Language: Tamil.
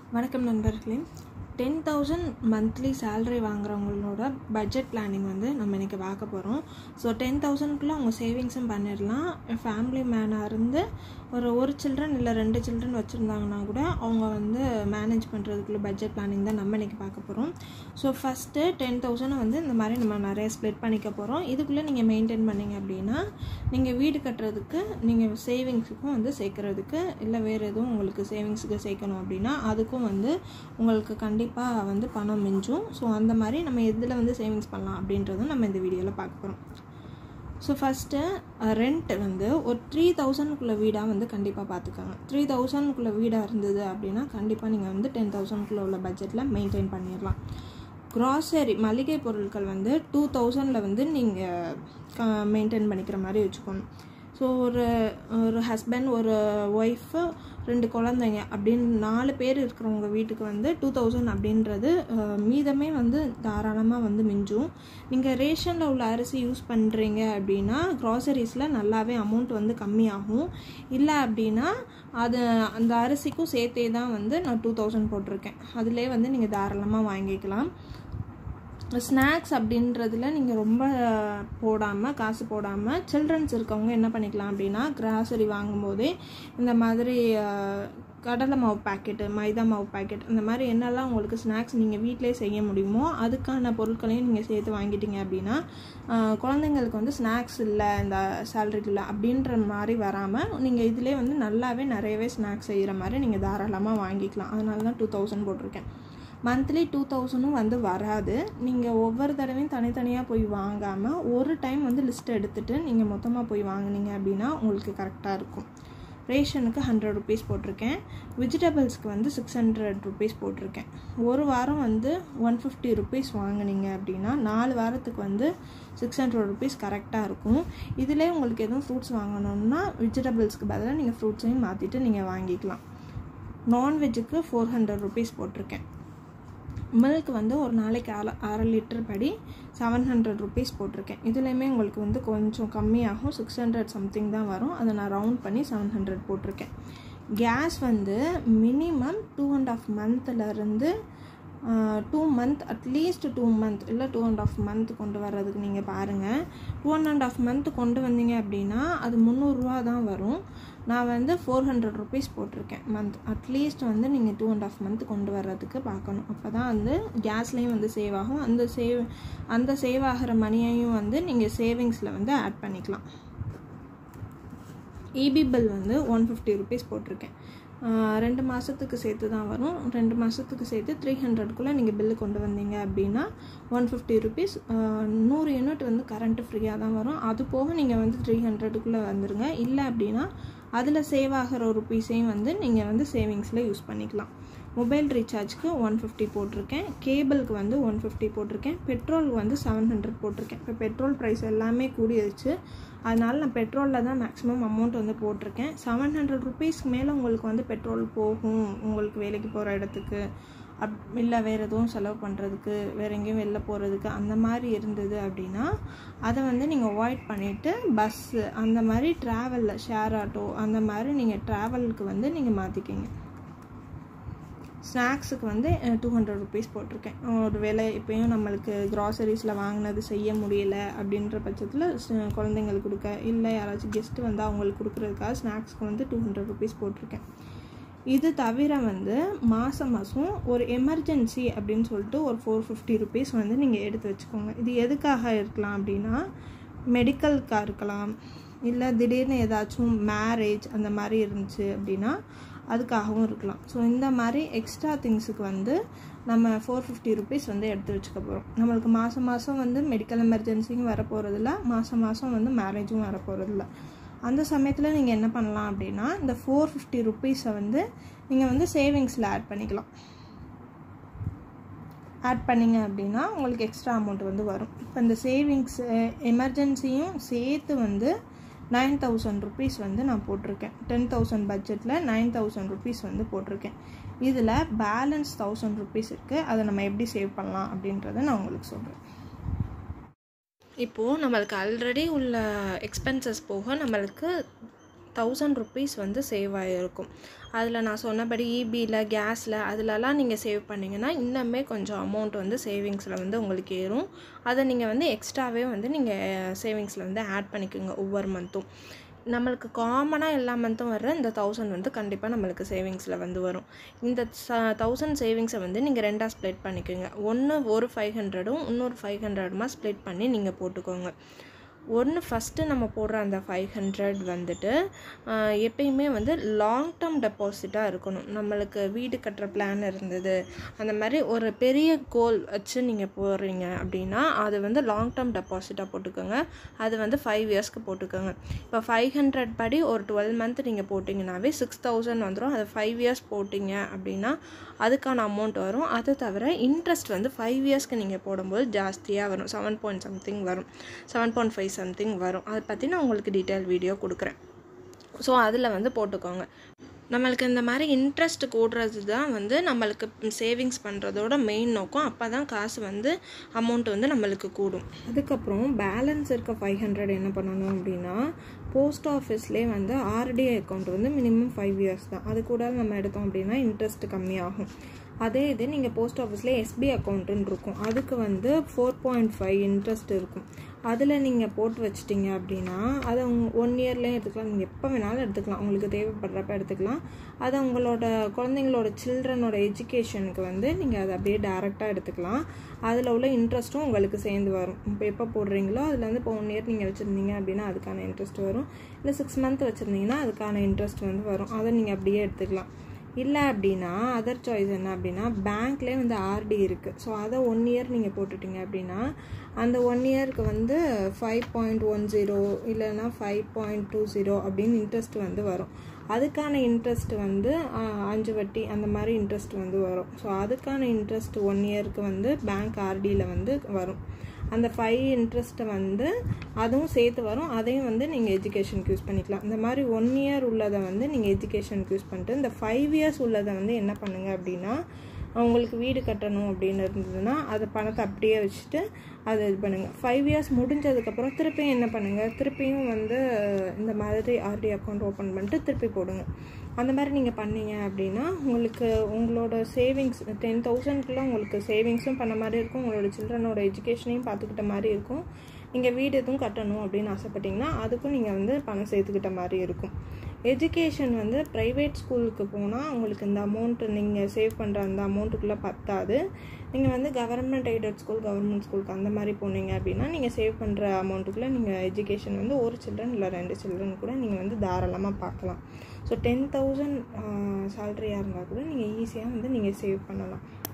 வணக்கம் நண்பர்களே டென் தௌசண்ட் மந்த்லி சேலரி வாங்குறவங்களோட பட்ஜெட் பிளானிங் வந்து நம்ம இன்றைக்கி பார்க்க போகிறோம் ஸோ டென் தௌசண்ட்குள்ளே அவங்க சேவிங்ஸும் பண்ணிடலாம் ஃபேமிலி மேனாக இருந்து ஒரு ஒரு சில்ட்ரன் இல்லை ரெண்டு சில்ட்ரன் வச்சுருந்தாங்கன்னா கூட அவங்க வந்து மேனேஜ் பண்ணுறதுக்குள்ள பட்ஜெட் பிளானிங் தான் நம்ம இன்றைக்கி பார்க்க போகிறோம் ஸோ ஃபஸ்ட்டு டென் தௌசண்டை வந்து இந்த மாதிரி நம்ம நிறைய ஸ்ப்ளிட் பண்ணிக்க போகிறோம் இதுக்குள்ளே நீங்கள் மெயின்டைன் பண்ணீங்க அப்படின்னா நீங்கள் வீடு கட்டுறதுக்கு நீங்கள் சேவிங்ஸுக்கும் வந்து சேர்க்குறதுக்கு இல்லை வேறு எதுவும் உங்களுக்கு சேவிங்ஸுக்கு சேர்க்கணும் அப்படின்னா அதுக்கும் வந்து உங்களுக்கு கண்டிப்பாக வந்து பணம் மிஞ்சும் ஸோ அந்த மாதிரி நம்ம எதில் வந்து சேவிங்ஸ் பண்ணலாம் அப்படின்றதும் நம்ம இந்த வீடியோவில் பார்க்க போகிறோம் ஸோ ஃபஸ்ட்டு ரெண்ட் வந்து ஒரு த்ரீ தௌசண்ட்குள்ளே வீடாக வந்து கண்டிப்பாக பார்த்துக்கோங்க த்ரீ தௌசண்ட்குள்ளே வீடாக இருந்தது அப்படின்னா கண்டிப்பாக நீங்கள் வந்து டென் தௌசண்ட்குள்ளே உள்ள பட்ஜெட்டில் மெயின்டைன் பண்ணிடலாம் க்ராசரி மளிகை பொருட்கள் வந்து டூ தௌசண்டில் வந்து நீங்கள் மெயின்டைன் பண்ணிக்கிற மாதிரி வச்சுக்கணும் ஸோ ஒரு ஒரு ஹஸ்பண்ட் ஒரு ஒய்ஃபு ரெண்டு குழந்தைங்க அப்படின்னு நாலு பேர் இருக்கிறவங்க வீட்டுக்கு வந்து டூ தௌசண்ட் அப்படின்றது மீதமே வந்து தாராளமாக வந்து மிஞ்சும் நீங்கள் ரேஷனில் உள்ள அரிசி யூஸ் பண்ணுறீங்க அப்படின்னா க்ராசரிஸில் நல்லாவே அமௌண்ட் வந்து கம்மியாகும் இல்லை அப்படின்னா அது அந்த அரிசிக்கும் சேர்த்தே தான் வந்து நான் டூ தௌசண்ட் போட்டிருக்கேன் அதிலே வந்து நீங்கள் தாராளமாக வாங்கிக்கலாம் ஸ்நாக்ஸ் அப்படின்றதுல நீங்கள் ரொம்ப போடாமல் காசு போடாமல் சில்ட்ரன்ஸ் இருக்கவங்க என்ன பண்ணிக்கலாம் அப்படின்னா கிராசரி வாங்கும்போதே இந்த மாதிரி கடலை மாவு பாக்கெட்டு மைதா மாவு பாக்கெட் இந்த மாதிரி என்னெல்லாம் உங்களுக்கு ஸ்நாக்ஸ் நீங்கள் வீட்டிலே செய்ய முடியுமோ அதுக்கான பொருட்களையும் நீங்கள் சேர்த்து வாங்கிட்டீங்க அப்படின்னா குழந்தைங்களுக்கு வந்து ஸ்நாக்ஸ் இல்லை இந்த சேலரிக்குள்ள அப்படின்ற மாதிரி வராமல் நீங்கள் இதிலே வந்து நல்லாவே நிறையவே ஸ்நாக்ஸ் செய்கிற மாதிரி நீங்கள் தாராளமாக வாங்கிக்கலாம் அதனால தான் டூ தௌசண்ட் போட்டிருக்கேன் மந்த்லி டூ தௌசண்டும் வந்து வராது நீங்கள் ஒவ்வொரு தடவையும் தனித்தனியாக போய் வாங்காமல் ஒரு டைம் வந்து லிஸ்ட் எடுத்துகிட்டு நீங்கள் மொத்தமாக போய் வாங்கினீங்க அப்படின்னா உங்களுக்கு கரெக்டாக இருக்கும் ரேஷனுக்கு ஹண்ட்ரட் ருபீஸ் போட்டிருக்கேன் வெஜிடபிள்ஸ்க்கு வந்து சிக்ஸ் ஹண்ட்ரட் ருபீஸ் போட்டிருக்கேன் ஒரு வாரம் வந்து ஒன் ஃபிஃப்டி ருபீஸ் வாங்கினீங்க அப்படின்னா நாலு வாரத்துக்கு வந்து சிக்ஸ் ஹண்ட்ரட் ருபீஸ் கரெக்டாக இருக்கும் இதிலே உங்களுக்கு எதுவும் ஃப்ரூட்ஸ் வாங்கணுன்னா வெஜிடபிள்ஸ்க்கு பதிலாக நீங்கள் ஃப்ரூட்ஸையும் மாற்றிட்டு நீங்கள் வாங்கிக்கலாம் நான்வெஜ்ஜுக்கு ஃபோர் ஹண்ட்ரட் ருபீஸ் போட்டிருக்கேன் மில்க் வந்து ஒரு நாளைக்கு அரை அரை லிட்டர் படி செவன் ஹண்ட்ரட் ருபீஸ் போட்டிருக்கேன் இதுலேயுமே உங்களுக்கு வந்து கொஞ்சம் கம்மியாகும் சிக்ஸ் ஹண்ட்ரட் சம்திங் தான் வரும் அதை நான் ரவுண்ட் பண்ணி செவன் ஹண்ட்ரட் போட்டிருக்கேன் கேஸ் வந்து மினிமம் டூ அண்ட் ஆஃப் மந்த்துலேருந்து two month at least two month இல்லை டூ அண்ட் ஆஃப் மந்த் கொண்டு வர்றதுக்கு நீங்கள் பாருங்கள் two and and half month கொண்டு வந்தீங்க அப்படின்னா அது முந்நூறுரூவா தான் வரும் நான் வந்து ஃபோர் ஹண்ட்ரட் ருபீஸ் போட்டிருக்கேன் மந்த் அட்லீஸ்ட் வந்து நீங்கள் டூ அண்ட் ஆஃப் மந்த் கொண்டு வர்றதுக்கு பார்க்கணும் அப்போ தான் வந்து கேஸ்லேயும் வந்து சேவ் ஆகும் அந்த சேவ் அந்த சேவ் ஆகிற மணியையும் வந்து நீங்கள் சேவிங்ஸில் வந்து ஆட் பண்ணிக்கலாம் இபி பில் வந்து ஒன் ஃபிஃப்டி ருபீஸ் போட்டிருக்கேன் ரெண்டு மாதத்துக்கு சேர்த்து தான் வரும் ரெண்டு மாதத்துக்கு சேர்த்து த்ரீ ஹண்ட்ரட்குள்ளே நீங்கள் பில்லு கொண்டு வந்தீங்க அப்படின்னா ஒன் ஃபிஃப்டி ருபீஸ் நூறு யூனிட் வந்து கரண்ட்டு ஃப்ரீயாக தான் வரும் அது போக நீங்கள் வந்து த்ரீ ஹண்ட்ரடுக்குள்ளே வந்துடுங்க இல்லை அப்படின்னா அதில் சேவ் ஆகிற ருப்பீஸையும் வந்து நீங்கள் வந்து சேவிங்ஸில் யூஸ் பண்ணிக்கலாம் மொபைல் ரீசார்ஜ்க்கு ஒன் ஃபிஃப்டி போட்டிருக்கேன் கேபிளுக்கு வந்து ஒன் ஃபிஃப்டி போட்டிருக்கேன் பெட்ரோலுக்கு வந்து செவன் ஹண்ட்ரட் போட்டிருக்கேன் இப்போ பெட்ரோல் ப்ரைஸ் எல்லாமே கூடிருச்சு அதனால் நான் பெட்ரோலில் தான் மேக்ஸிமம் அமௌண்ட் வந்து போட்டிருக்கேன் செவன் ஹண்ட்ரட் ருபீஸ்க்கு மேலே உங்களுக்கு வந்து பெட்ரோல் போகும் உங்களுக்கு வேலைக்கு போகிற இடத்துக்கு அப் இல்லை வேறு எதுவும் செலவு பண்ணுறதுக்கு வேறு எங்கேயும் வெளில போகிறதுக்கு அந்த மாதிரி இருந்தது அப்படின்னா அதை வந்து நீங்கள் அவாய்ட் பண்ணிவிட்டு பஸ்ஸு அந்த மாதிரி ட்ராவலில் ஷேர் ஆட்டோ அந்த மாதிரி நீங்கள் ட்ராவலுக்கு வந்து நீங்கள் மாற்றிக்கிங்க ஸ்நாக்ஸுக்கு வந்து டூ ஹண்ட்ரட் ருபீஸ் போட்டிருக்கேன் ஒரு வேலை இப்போயும் நம்மளுக்கு க்ராசரிஸில் வாங்கினது செய்ய முடியல அப்படின்ற பட்சத்தில் குழந்தைங்களுக்கு கொடுக்க இல்லை யாராச்சும் கெஸ்ட்டு வந்து அவங்களுக்கு கொடுக்குறதுக்காக ஸ்நாக்ஸ்க்கு வந்து டூ ஹண்ட்ரட் ருபீஸ் போட்டிருக்கேன் இது தவிர வந்து மாதம் மாதம் ஒரு எமர்ஜென்சி அப்படின்னு சொல்லிட்டு ஒரு ஃபோர் ஃபிஃப்டி ருபீஸ் வந்து நீங்கள் எடுத்து வச்சுக்கோங்க இது எதுக்காக இருக்கலாம் அப்படின்னா மெடிக்கலுக்காக இருக்கலாம் இல்லை திடீர்னு ஏதாச்சும் மேரேஜ் அந்த மாதிரி இருந்துச்சு அப்படின்னா அதுக்காகவும் இருக்கலாம் ஸோ இந்த மாதிரி எக்ஸ்ட்ரா திங்ஸுக்கு வந்து நம்ம ஃபோர் ஃபிஃப்டி ருபீஸ் வந்து எடுத்து வச்சுக்க போகிறோம் நம்மளுக்கு மாதம் மாதம் வந்து மெடிக்கல் எமர்ஜென்சியும் வரப்போகிறதில்ல மாதம் மாதம் வந்து மேரேஜும் வரப்போகிறதில்ல அந்த சமயத்தில் நீங்கள் என்ன பண்ணலாம் அப்படின்னா இந்த ஃபோர் ஃபிஃப்டி ருப்பீஸை வந்து நீங்கள் வந்து சேவிங்ஸில் ஆட் பண்ணிக்கலாம் ஆட் பண்ணிங்க அப்படின்னா உங்களுக்கு எக்ஸ்ட்ரா அமௌண்ட் வந்து வரும் இப்போ இந்த சேவிங்ஸ் எமர்ஜென்சியும் சேர்த்து வந்து நைன் தௌசண்ட் ருபீஸ் வந்து நான் போட்டிருக்கேன் டென் தௌசண்ட் பட்ஜெட்டில் நைன் தௌசண்ட் ருபீஸ் வந்து போட்டிருக்கேன் இதில் பேலன்ஸ் தௌசண்ட் ருபீஸ் இருக்குது அதை நம்ம எப்படி சேவ் பண்ணலாம் அப்படின்றத நான் உங்களுக்கு சொல்கிறேன் இப்போது நம்மளுக்கு ஆல்ரெடி உள்ள எக்ஸ்பென்சஸ் போக நம்மளுக்கு தௌசண்ட் ருப்பீஸ் வந்து சேவ் ஆகிருக்கும் அதில் நான் சொன்னபடி இபியில் கேஸில் அதிலலாம் நீங்கள் சேவ் பண்ணிங்கன்னா இன்னுமே கொஞ்சம் அமௌண்ட் வந்து சேவிங்ஸில் வந்து உங்களுக்கு ஏறும் அதை நீங்கள் வந்து எக்ஸ்ட்ராவே வந்து நீங்கள் சேவிங்ஸில் வந்து ஆட் பண்ணிக்கோங்க ஒவ்வொரு மந்த்தும் நம்மளுக்கு காமனாக எல்லா மந்த்தும் வர்ற இந்த தௌசண்ட் வந்து கண்டிப்பாக நம்மளுக்கு சேவிங்ஸில் வந்து வரும் இந்த தௌசண்ட் சேவிங்ஸை வந்து நீங்கள் ரெண்டாக ஸ்ப்ளிட் பண்ணிக்கோங்க ஒன்று ஒரு ஃபைவ் ஹண்ட்ரடும் இன்னொரு ஃபைவ் ஹண்ட்ரடுமா ஸ்ப்ளிட் பண்ணி நீங்கள் போட்டுக்கோங்க ஒன்று ஃபஸ்ட்டு நம்ம போடுற அந்த ஃபைவ் ஹண்ட்ரட் வந்துட்டு ஆஹ், எப்பயுமே வந்து லாங் டேர்ம் டெபாசிட்டாக இருக்கணும் நம்மளுக்கு வீடு கட்டுற பிளான் இருந்தது அந்த மாதிரி ஒரு பெரிய கோல் வச்சு நீங்கள் போடுறீங்க அப்படின்னா அது வந்து லாங் டேர்ம் டெபாசிட்டாக போட்டுக்கோங்க அது வந்து ஃபைவ் இயர்ஸ்க்கு போட்டுக்கோங்க இப்போ ஃபைவ் ஹண்ட்ரட் படி ஒரு டுவெல் மந்த் நீங்கள் போட்டிங்கனாவே சிக்ஸ் தௌசண்ட் வந்துடும் அது ஃபைவ் இயர்ஸ் போட்டிங்க அப்படின்னா அதுக்கான அமௌண்ட் வரும் அது தவிர இன்ட்ரெஸ்ட் வந்து ஃபைவ் இயர்ஸ்க்கு நீங்கள் போடும்போது ஜாஸ்தியாக வரும் செவன் பாயிண்ட் சம்திங் வரும் செவன் பாயிண்ட் ஃபைவ் சம்திங் வரும் அதை பற்றி நான் உங்களுக்கு டீட்டெயில் வீடியோ கொடுக்குறேன் ஸோ அதில் வந்து போட்டுக்கோங்க நம்மளுக்கு இந்த மாதிரி இன்ட்ரெஸ்ட் கூடுறது தான் வந்து நம்மளுக்கு சேவிங்ஸ் பண்ணுறதோட மெயின் நோக்கம் அப்போ தான் காசு வந்து அமௌண்ட் வந்து நம்மளுக்கு கூடும் அதுக்கப்புறம் பேலன்ஸ் இருக்க ஃபைவ் ஹண்ட்ரட் என்ன பண்ணணும் அப்படின்னா போஸ்ட் ஆஃபீஸ்லேயே வந்து ஆர்டிஐ அக்கௌண்ட் வந்து மினிமம் ஃபைவ் இயர்ஸ் தான் அது கூட நம்ம எடுத்தோம் அப்படின்னா இன்ட்ரெஸ்ட் கம்மியாகும் அதே இது நீங்கள் போஸ்ட் ஆஃபீஸில் எஸ்பி அக்கௌண்ட்டுன்னு இருக்கும் அதுக்கு வந்து ஃபோர் பாயிண்ட் ஃபைவ் இன்ட்ரெஸ்ட் இருக்கும் அதில் நீங்கள் போட்டு வச்சிட்டிங்க அப்படின்னா அதை ஒன் இயர்லேயும் எடுத்துக்கலாம் நீங்கள் எப்போ வேணாலும் எடுத்துக்கலாம் உங்களுக்கு தேவைப்படுறப்ப எடுத்துக்கலாம் அதை உங்களோட குழந்தைங்களோட சில்ட்ரனோட எஜுகேஷனுக்கு வந்து நீங்கள் அதை அப்படியே டேரெக்டாக எடுத்துக்கலாம் அதில் உள்ள இன்ட்ரெஸ்ட்டும் உங்களுக்கு சேர்ந்து வரும் இப்போ எப்போ போடுறீங்களோ அதில் வந்து இப்போ ஒன் இயர் நீங்கள் வச்சுருந்தீங்க அப்படின்னா அதுக்கான இன்ட்ரெஸ்ட் வரும் இல்லை சிக்ஸ் மந்த் வச்சுருந்தீங்கன்னா அதுக்கான இன்ட்ரெஸ்ட் வந்து வரும் அதை நீங்கள் அப்படியே எடுத்துக்கலாம் இல்லை அப்படின்னா அதர் சாய்ஸ் என்ன அப்படின்னா பேங்க்லேயே வந்து ஆர்டி இருக்குது ஸோ அதை ஒன் இயர் நீங்கள் போட்டுட்டீங்க அப்படின்னா அந்த ஒன் இயருக்கு வந்து ஃபைவ் பாயிண்ட் ஒன் ஜீரோ இல்லைன்னா ஃபைவ் பாயிண்ட் டூ ஜீரோ அப்படின்னு இன்ட்ரெஸ்ட் வந்து வரும் அதுக்கான இன்ட்ரெஸ்ட் வந்து ஆ, அஞ்சு வட்டி அந்த மாதிரி இன்ட்ரெஸ்ட் வந்து வரும் ஸோ அதுக்கான இன்ட்ரெஸ்ட் ஒன் இயருக்கு வந்து பேங்க் ஆர்டியில் வந்து வரும் அந்த ஃபைவ் இன்ட்ரெஸ்ட்டை வந்து அதுவும் சேர்த்து வரும் அதையும் வந்து நீங்கள் எஜுகேஷனுக்கு யூஸ் பண்ணிக்கலாம் இந்த மாதிரி ஒன் இயர் உள்ளதை வந்து நீங்கள் எஜுகேஷனுக்கு யூஸ் பண்ணிட்டு இந்த ஃபைவ் இயர்ஸ் உள்ளதை வந்து என்ன பண்ணுங்க அப்படின்னா உங்களுக்கு வீடு கட்டணும் அப்படின்னு இருந்ததுன்னா அதை பணத்தை அப்படியே வச்சுட்டு அதை இது பண்ணுங்கள் ஃபைவ் இயர்ஸ் முடிஞ்சதுக்கப்புறம் திருப்பியும் என்ன பண்ணுங்கள் திருப்பியும் வந்து இந்த மாதிரி ஆர்டி அக்கௌண்ட் ஓப்பன் பண்ணிட்டு திருப்பி போடுங்க அந்த மாதிரி நீங்கள் பண்ணீங்க அப்படின்னா உங்களுக்கு உங்களோட சேவிங்ஸ் டென் தௌசண்ட்குள்ளே உங்களுக்கு சேவிங்ஸும் பண்ண மாதிரி இருக்கும் உங்களோட சில்ட்ரனோட எஜுகேஷனையும் பார்த்துக்கிட்ட மாதிரி இருக்கும் நீங்கள் வீடு எதுவும் கட்டணும் அப்படின்னு ஆசைப்பட்டீங்கன்னா அதுக்கும் நீங்கள் வந்து பணம் சேர்த்துக்கிட்ட மாதிரி இருக்கும் எஜுகேஷன் வந்து ப்ரைவேட் ஸ்கூலுக்கு போனால் உங்களுக்கு இந்த அமௌண்ட்டு நீங்கள் சேவ் பண்ணுற அந்த அமௌண்ட்டுக்குள்ளே பத்தாது நீங்கள் வந்து கவர்மெண்ட் எய்டட் ஸ்கூல் கவர்மெண்ட் ஸ்கூலுக்கு அந்த மாதிரி போனீங்க அப்படின்னா நீங்கள் சேவ் பண்ணுற அமௌண்ட்டுக்குள்ளே நீங்கள் எஜுகேஷன் வந்து ஒரு சில்ட்ரன் இல்லை ரெண்டு சில்ட்ரன் கூட நீங்கள் வந்து தாராளமாக பார்க்கலாம் ஸோ டென் தௌசண்ட் சேலரியாக இருந்தால் கூட நீங்கள் ஈஸியாக வந்து நீங்கள் சேவ் பண்ணலாம்